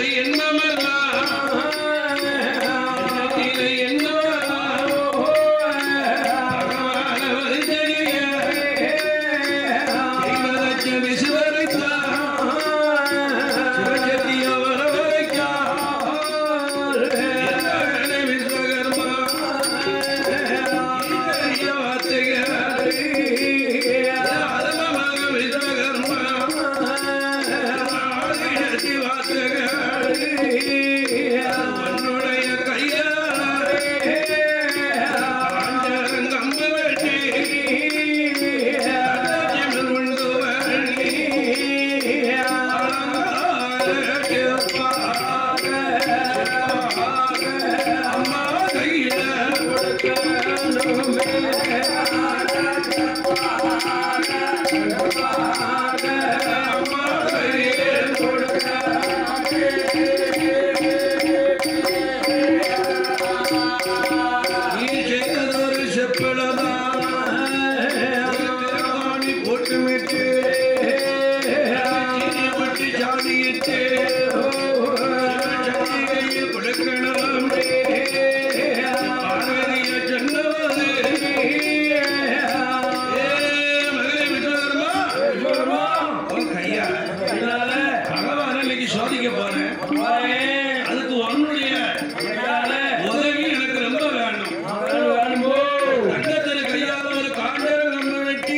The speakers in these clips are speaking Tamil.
சோதிக்க போறேன் அதுக்கு உன்னுடைய உதவி எனக்கு ரொம்ப வேணும் தங்கத்தில் கையால ஒரு காண்டரம் கம்பு வெட்டி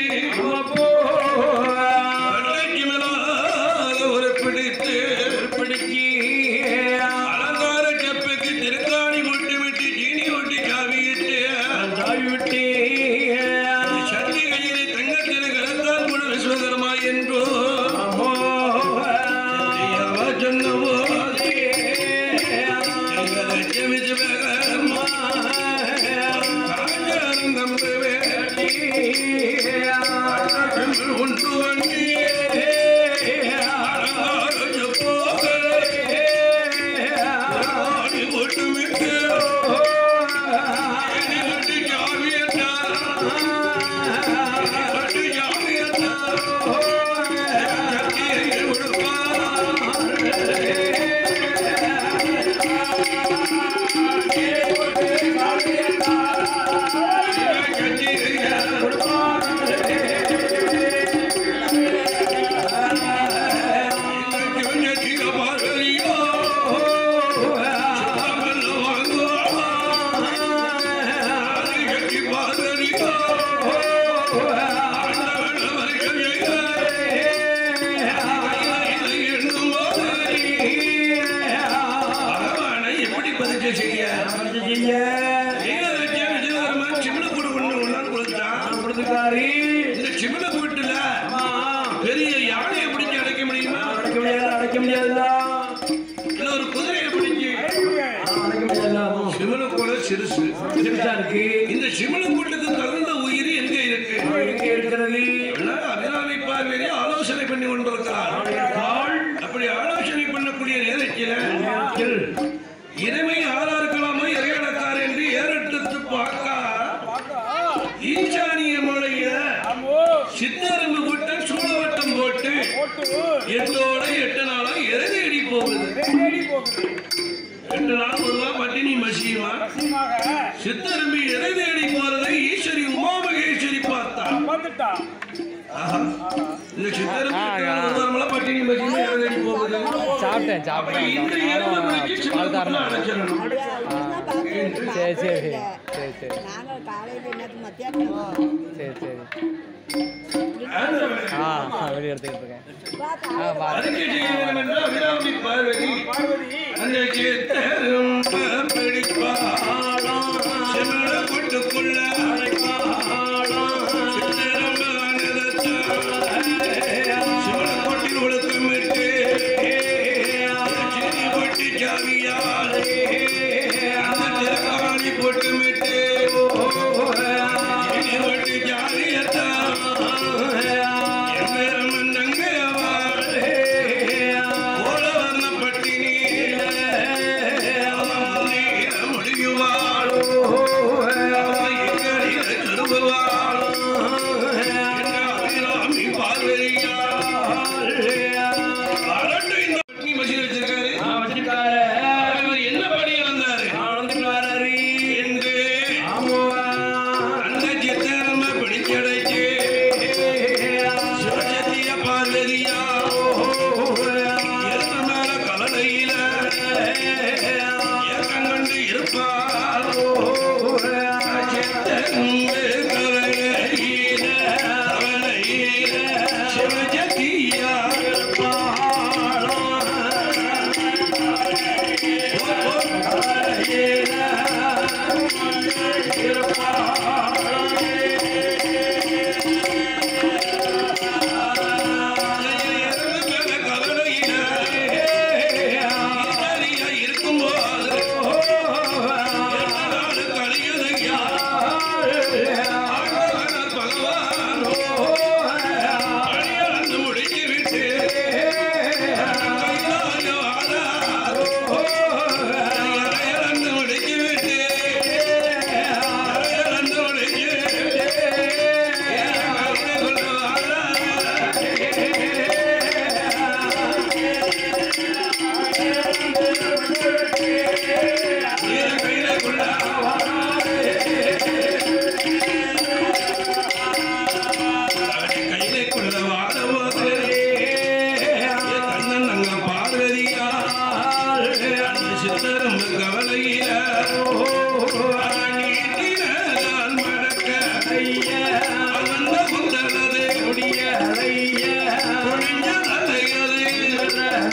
பட்டைக்கு மேலாக ஒரு பிடித்து பிடிச்சி அலங்கார செப்புக்கு திருக்காணி முட்டி விட்டு சீனி ஒட்டி காவியிட்டு சட்டி கையிலே தங்கத்தில் கலந்தால் முழு விஸ்வகர்மா என்றோ அவ சொன்ன போதே லட்சுமி சிவகர்மா காஞ்சாரம் கம்பு வெட்டி ஒன்று வண்டியே அலங்கார செப்போக ஆடி போட்டு விட்டு சீனி ஒட்டி காவியத்தா ஒட்டி காவியத்தா சட்டியை கொடுப்பா எப்படி பதிச்சு செய்ய சிமிழக்கூடு ஒண்ணு ஒண்ணான்னு கொடுத்துட்டான் இந்த சிமிழக்கூட்டுல பெரிய யானையை பிடிச்சு அடைக்க முடியுமா இல்ல ஒரு குதிரையை பிடிச்சு சிமிழக்கூட சிறுசு இந்த சிமிழக்கூட்டுக்கு தகுந்த உயிர் எங்க இருக்கு எல்லாம் அபிராமி பார்வதி ஆலோசனை பண்ணி கொண்டிருக்கிறார் அப்படி ஆலோசனை பண்ணக்கூடிய நேரத்தில் இறைமை யாரா இருக்கலாமோ இறையடக்கார் என்று ஏறெடுத்து பார்க்க ஈசானிய மலையில சித்தரம்பு கூட்டம் சூழவட்டம் போட்டு எட்டோட எட்டு நாளா இறதேடி போகுது ரெண்டு நாள் ஒருவா பட்டினி மசியுமா சித்தரம்பி இறை தேடி போறதை ஈஸ்வரி உமா மகேஸ்வரி பார்த்தா ஆஹா. இந்த சித்தரம்பி ஒருவரெல்லாம் பட்டினி மசியுமா இறை தேடி போகுது சாப்பிட்டேன் அப்ப இந்த இரவு மணிக்கு சாப்பிட்டேன் சின்ன பால்காரன் அழைச்சிடணும் சரி சரி சரி சரி நாங்கள் காலையில் என்னது மத்தியானம் சரி சரி ஆண்டவன். ஆ வெளியே எடுத்துக்கிட்டு இருக்கேன் ஆ பாரு அறிக்கை செய்ய வேண்டும் என்று அபிராமி பார்வதி அந்த சித்தரும் பிடிப்பாளாம் சிவன கூட்டுக்குள்ள சித்தரும் சிவன கூட்டில் ஒழுக்கமிட்டு சிறி போட்டு ஜாவியால் அந்த திருக்காணி போட்டுமிட்டு சிறி போட்டு ஜாவியத்தான் எம்மேரம் நங்கையவாள் ஓலவர்ண பட்டினி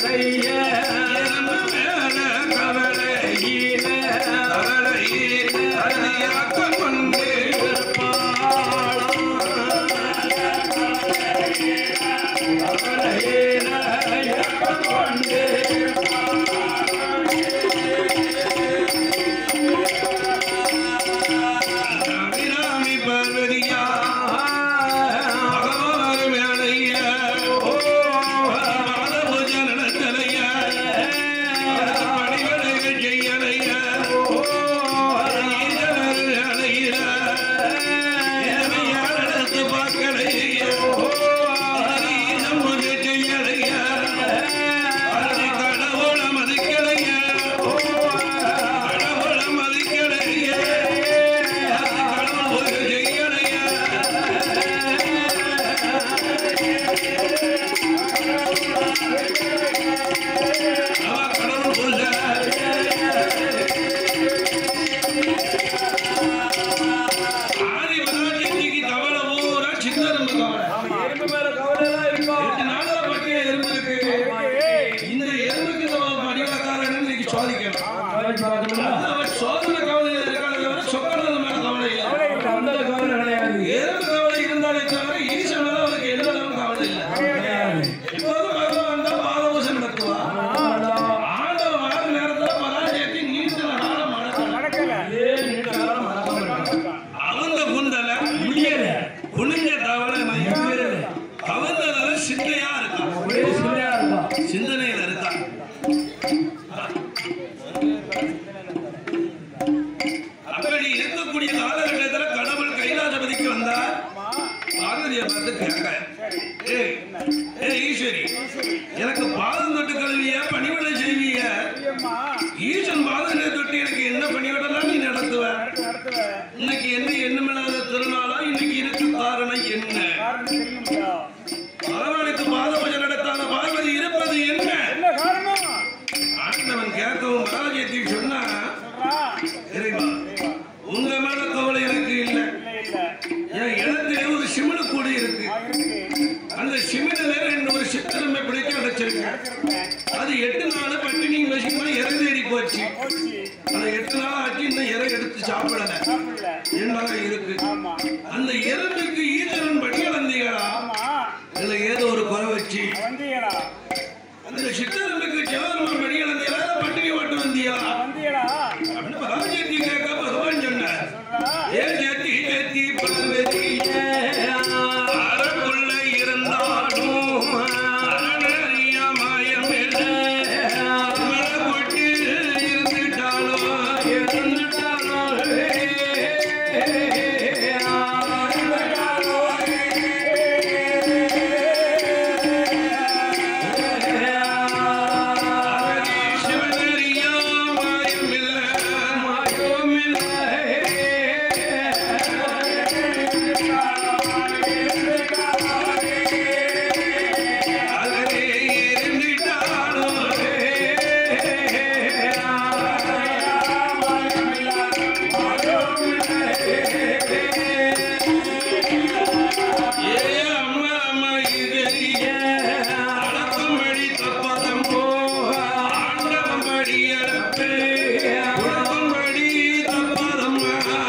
எறும்பு மேல கவலையில கவலையில அடியாக்க கொண்டு இருப்பாளாம். கவலையில அடியாக்க கொண்டு அபிராமி பார்வதியா பகவான் மேலையா ஓ பாதபூஜ நடத்தலையா பணிகளை செய்யலையா ஓ ஈரவர் அலையில இளமையார் எடுத்து பார்க்கலையா ஓ ஈரம் பூஜை செய்யலையா அரை கடவுள மதிக்கலையா ஓ கடவுள மதிக்கலையா கடவுள் பூஜை செய்யலையா அவ கடவுள் பூஜை ஆதி வராஜிக்கு கவலை பூரா சித்தரும் கவலை எட்டு நாளா பட்டிய எறும்பு இருக்கு இந்த எறும்புக்கு நம்ம மடிவளக்காரன் இன்னைக்கு சோதிக்கணும் அவன் சோதனை கவலையில இருக்கானே தவிர சொக்கனது மேல கவலை இல்லை எறும்பு கவலை இருந்தாலே தவிர ஈசன் மேல அவனுக்கு எந்த அளவுக்கு கவலை இல்லை எப்போதும் பகவான் தான் பாதபூசம் நடத்துவா ஆண்டவன் வார நேரத்துல பராஜயத்தை நீண்ட காலம் அவங்க குந்தல முடியல குனிஞ்ச தவளை மயக்க கவர்ந்ததால சிந்தையா இருக்கான் சிந்தனையில இருக்கான் அப்படி இருக்கக்கூடிய காலகட்டத்தில் கடவுள் கைலாசபதிக்கு வந்தார் பார்வதியை பார்த்து கேட்க ஏய் ஏய் ஈஸ்வரி எனக்கு பாதம் தொட்டு கல்விய பணிவிடை செய்விய ஈசன் பாதனை தொட்டு எனக்கு என்ன பணிவிடலாம் நீ நடத்துவ இன்னைக்கு என்ன எண்ணமில்லாத திருநாளா இன்னைக்கு இருக்கு காரணம் என்ன பகவானுக்கு பாத பூஜை நடத்தாத பார்வதி இருப்பது என்ன ஆண்டவன் கேட்கவும் மகாஜயத்தை சொன்னா இறைவா உங்க மேல கவலை எனக்கு இல்லை என் இடத்திலே ஒரு சிமிழ் கூடி இருக்கு அந்த சிமிழில ரெண்டு ஒரு சித்திரமை பிடிக்க அடைச்சிருக்கேன் அது எட்டு நாள் பட்டினி வசிமா இறை தேடி போச்சு அந்த எட்டு நாள் ஆச்சு இன்னும் இறை எடுத்து சாப்பிடல என்னடா இருக்கு அந்த எறும்புக்கு ஈஸ்வரன் படி இழந்தீங்களா இதுல ஏதோ ஒரு குறை வச்சு அந்த சித்தரம்புக்கு சிவபெருமான் படி இழந்தீங்களா இல்ல பட்டினி ஓட்டு வந்தீங்களா அப்படின்னு பகவான் கேட்க பகவான் சொன்னார் ஏன் ஜெத்தி ஜெத்தி பார்வதி அறக்குள்ள இருந்தாலும் அரணறிய மாயமில்ல. மலை கொட்டி இருந்துட்டாலும் சிவனறிய மாயமில்ல. அகலே இருந்துட்டாலும் ஏ அம்மா அம்மா இதழிய அடக்கம்படி தப்பதம் போ ஆண்டவம்படி அடப்பே உடம்படி தப்பதம்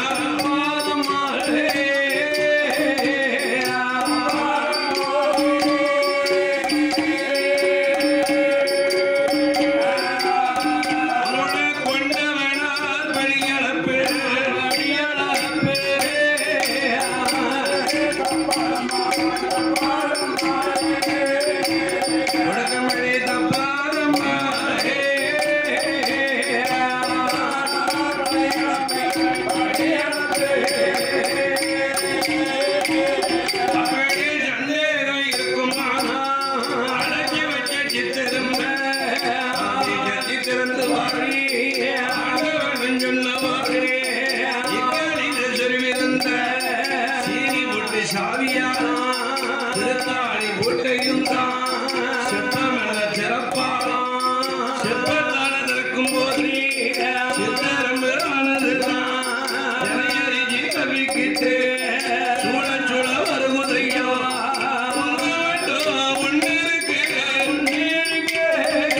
அவனோட கொண்டவனார் படியளப்பே படியளப்பே உடக்கமழை தப்பாதம்மா அப்படியே சந்தேகம் இருக்குமானா அடக்கி வச்ச சித்திருந்த சித்திருந்து வாரி ஆண்டவன் சொன்ன வாரி இக்காலில் சொருவிருந்த சீனி போட்டு சாவியானா திருத்தாளி போட்டையும் தான் சித்தமெல்ல சிறப்பாலாம் சிற்பத்தான திறக்கும் போது சித்தரம்பு ஆனதுதான் ஜனையறிஞ்சி கவிக்கிட்டு சூழ சூழ வருகுதையோ உங்க மட்டும் ஒன்று இருக்கு ஒன்று இருக்கு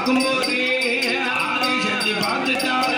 பார்க்கும்போது ஆதிசக்தி பார்த்துட்டாரு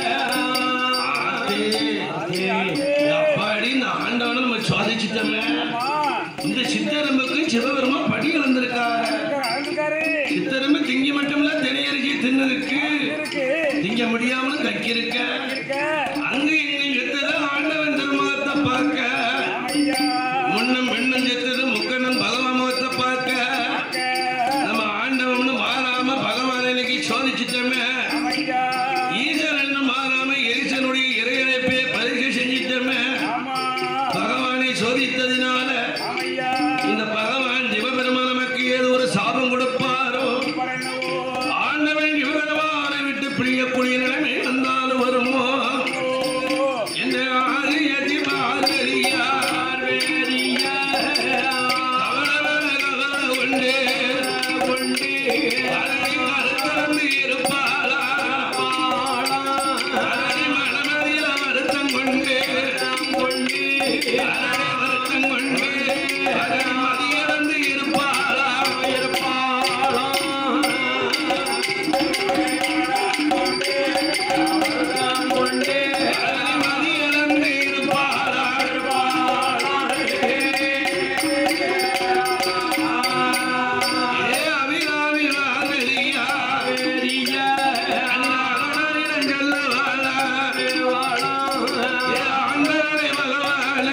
அப்படி இந்த ஆண்டவனை நம்ம சோதிச்சுட்டோமே இந்த சித்தரம்புக்கு சிவபெருமா படி இழந்திருக்காரு சித்தரம்பு திங்கி மட்டும்ல தினையரிசி தின்னதுக்கு திங்க முடியாமலும் கக்கிருக்க அங்க இங்க செத்தது ஆண்டவன் திருமுகத்தை பார்க்க முன்னும் பெண்ணும் செத்தது முக்கண்ணன் பகவான் முகத்தை பார்க்க நம்ம ஆண்டவன் மாறாம பகவான் இன்னைக்கு சோதிச்சுட்டோமே ஈஸ்வரன் மாறாம எரிசனுடைய இறையழைப்பே பரிசு செஞ்சிட்டோமே பகவானை சோதித்ததினால இந்த பகவான் சிவபெருமான் நமக்கு ஏதோ ஒரு சாபம் கொடுப்பாரோ ஆண்டவன் சிவபெருமானை விட்டு பிரியக்கூடிய நிலைமை வந்தாலும் வருமோ என்ற ஆரியதி பாரதியார் வேறியார் கவலவன கவல உண்டு உண்டு அரணி கருத்தரந்து இருப்பாளா அரணி மனமதில வருத்தம் கொண்டு கொண்டு அரணி வருத்தம் கொண்டு அரணி மதியிறந்து இருப்பாளா இருப்பாளா கொண்டு அரணி மதியிறந்து இருப்பாளா இருப்பாளா ஏ அபிராமி வாங்கலியா வெறியா அண்ணாரிடம் சொல்ல வாழா வாழா ஏ ஆண்டவரே பகவானே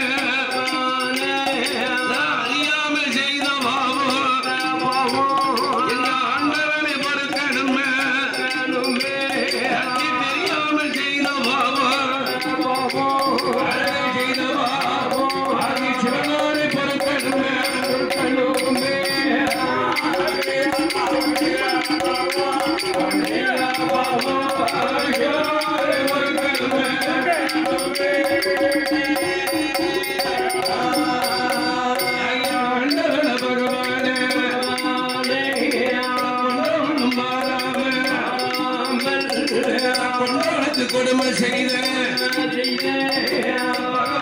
நான் அறியாமல் செய்த பாவம் இந்த ஆண்டவனை பொறுக்கணுமே அத்தி தெரியாமல் செய்த பாவம் அழகை செய்த பாவம் ஆகி சிவனாரை பொறுக்கணுமே பொறுக்கணுமே கொடுமை செய்த